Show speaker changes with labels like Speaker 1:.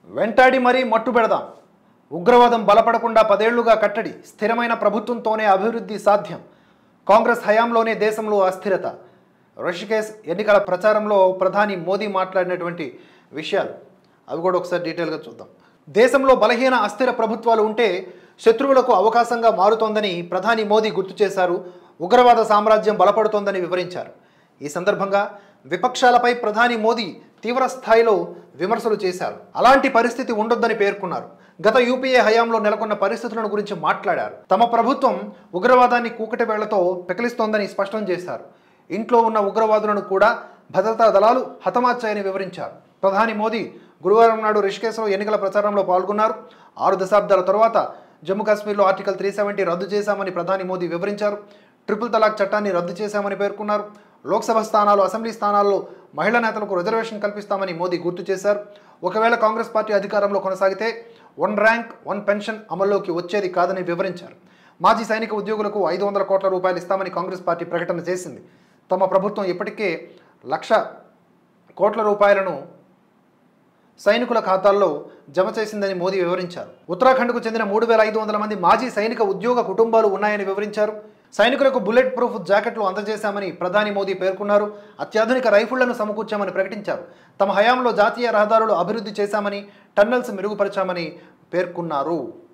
Speaker 1: వెంటాడి మరీ మట్టు పెడదాం ఉగ్రవాదం బలపడకుండా పదేళ్లుగా కట్టడి స్థిరమైన ప్రభుత్వంతోనే అభివృద్ధి సాధ్యం కాంగ్రెస్ హయాంలోనే దేశంలో అస్థిరత ఋషికేశ్ ఎన్నికల ప్రచారంలో ప్రధాని మోదీ మాట్లాడినటువంటి విషయాలు అవి కూడా ఒకసారి డీటెయిల్గా చూద్దాం దేశంలో బలహీన అస్థిర ప్రభుత్వాలు ఉంటే శత్రువులకు అవకాశంగా మారుతోందని ప్రధాని మోదీ గుర్తు చేశారు ఉగ్రవాద సామ్రాజ్యం బలపడుతోందని వివరించారు ఈ సందర్భంగా విపక్షాలపై ప్రధాని మోదీ తీవ్ర స్థాయిలో విమర్శలు చేశారు అలాంటి పరిస్థితి ఉండొద్దని పేర్కొన్నారు గత యూపీఏ హయాంలో నెలకొన్న పరిస్థితులను గురించి మాట్లాడారు తమ ప్రభుత్వం ఉగ్రవాదాన్ని కూకటి వేళ్లతో పెకిలిస్తోందని స్పష్టం చేశారు ఇంట్లో ఉన్న ఉగ్రవాదులను కూడా భద్రతా దళాలు హతమార్చాయని వివరించారు ప్రధాని మోదీ గురువారం నాడు రిషికేశ్లో ఎన్నికల ప్రచారంలో పాల్గొన్నారు ఆరు దశాబ్దాల తరువాత జమ్మూ కాశ్మీర్లో ఆర్టికల్ త్రీ సెవెంటీ రద్దు చేశామని ప్రధాని మోదీ వివరించారు ట్రిపుల్ తలాక్ చట్టాన్ని రద్దు చేశామని పేర్కొన్నారు లోక్సభ స్థానాలు అసెంబ్లీ స్థానాల్లో మహిళా నేతలకు రిజర్వేషన్ కల్పిస్తామని మోదీ గుర్తు చేశారు ఒకవేళ కాంగ్రెస్ పార్టీ అధికారంలో కొనసాగితే వన్ ర్యాంక్ వన్ పెన్షన్ అమల్లోకి వచ్చేది కాదని వివరించారు మాజీ సైనిక ఉద్యోగులకు ఐదు వందల కోట్ల రూపాయలు ఇస్తామని కాంగ్రెస్ పార్టీ ప్రకటన చేసింది తమ ప్రభుత్వం ఇప్పటికే లక్ష కోట్ల రూపాయలను సైనికుల ఖాతాల్లో జమ చేసిందని మోదీ వివరించారు ఉత్తరాఖండ్కు చెందిన మూడు వేల ఐదు వందల మంది మాజీ సైనిక ఉద్యోగ కుటుంబాలు ఉన్నాయని వివరించారు సైనికులకు బుల్లెట్ ప్రూఫ్ జాకెట్లు అందజేశామని ప్రధాని మోదీ పేర్కొన్నారు అత్యాధునిక రైఫిళ్లను సమకూర్చామని ప్రకటించారు తమ హయాంలో జాతీయ రహదారులు అభివృద్ధి చేశామని టన్నెల్స్ మెరుగుపరిచామని పేర్కొన్నారు